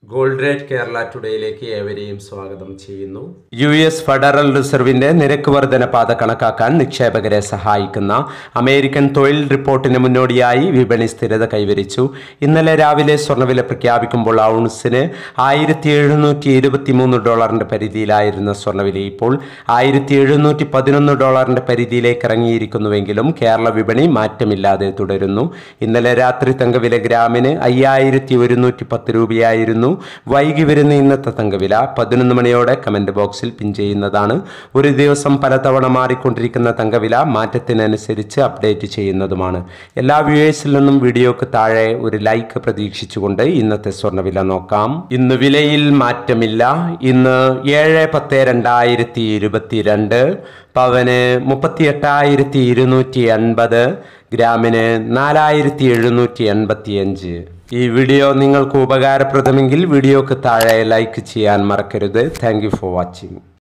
gold rate Kerala ടുഡേയിലേക്ക് ഏവരെയും സ്വാഗതം ചെയ്യുന്നു യു എസ് ഫെഡറൽ റിസർവിന്റെ നിരക്ക് വർധന പാത കണക്കാക്കാൻ നിക്ഷേപകരെ സഹായിക്കുന്ന അമേരിക്കൻ തൊഴിൽ റിപ്പോർട്ടിന് മുന്നോടിയായി വിപണി സ്ഥിരത കൈവരിച്ചു ഇന്നലെ രാവിലെ സ്വർണ്ണവില പ്രഖ്യാപിക്കുമ്പോൾ ഔൺസിന് ആയിരത്തി എഴുന്നൂറ്റി ഇരുപത്തി മൂന്ന് ഡോളറിന്റെ പരിധിയിലായിരുന്ന സ്വർണ്ണവില ഇപ്പോൾ ആയിരത്തി എഴുന്നൂറ്റി പതിനൊന്ന് ഡോളറിന്റെ പരിധിയിലേക്ക് ഇറങ്ങിയിരിക്കുന്നുവെങ്കിലും കേരള വിപണി മാറ്റമില്ലാതെ തുടരുന്നു ഇന്നലെ രാത്രി തങ്കവില ഗ്രാമിന് അയ്യായിരത്തി ഒരുന്നൂറ്റി പത്ത് രൂപയായിരുന്നു വൈകി വരുന്ന ഇന്നത്തെ തങ്കവില പതിനൊന്ന് മണിയോടെ കമന്റ് ബോക്സിൽ പിൻ ചെയ്യുന്നതാണ് ഒരു ദിവസം പലതവണ മാറിക്കൊണ്ടിരിക്കുന്ന തങ്കവില മാറ്റത്തിനനുസരിച്ച് അപ്ഡേറ്റ് ചെയ്യുന്നതുമാണ് എല്ലാ വ്യൂവേഴ്സിൽ നിന്നും വീഡിയോക്ക് താഴെ ഒരു ലൈക്ക് പ്രതീക്ഷിച്ചുകൊണ്ട് ഇന്നത്തെ സ്വർണ്ണവില നോക്കാം ഇന്ന് വിലയിൽ മാറ്റമില്ല ഇന്ന് ഏഴ് പത്ത് രണ്ടായിരത്തി ഇരുപത്തിരണ്ട് പവന് മുപ്പത്തി എട്ടായിരത്തി ഇരുന്നൂറ്റി എൺപത് ഗ്രാമിന് നാലായിരത്തി എഴുന്നൂറ്റി എൺപത്തി അഞ്ച് ഈ വീഡിയോ നിങ്ങൾക്ക് ഉപകാരപ്രദമെങ്കിൽ വീഡിയോക്ക് താഴെ ലൈക്ക് ചെയ്യാൻ മറക്കരുത് താങ്ക് ഫോർ വാച്ചിങ്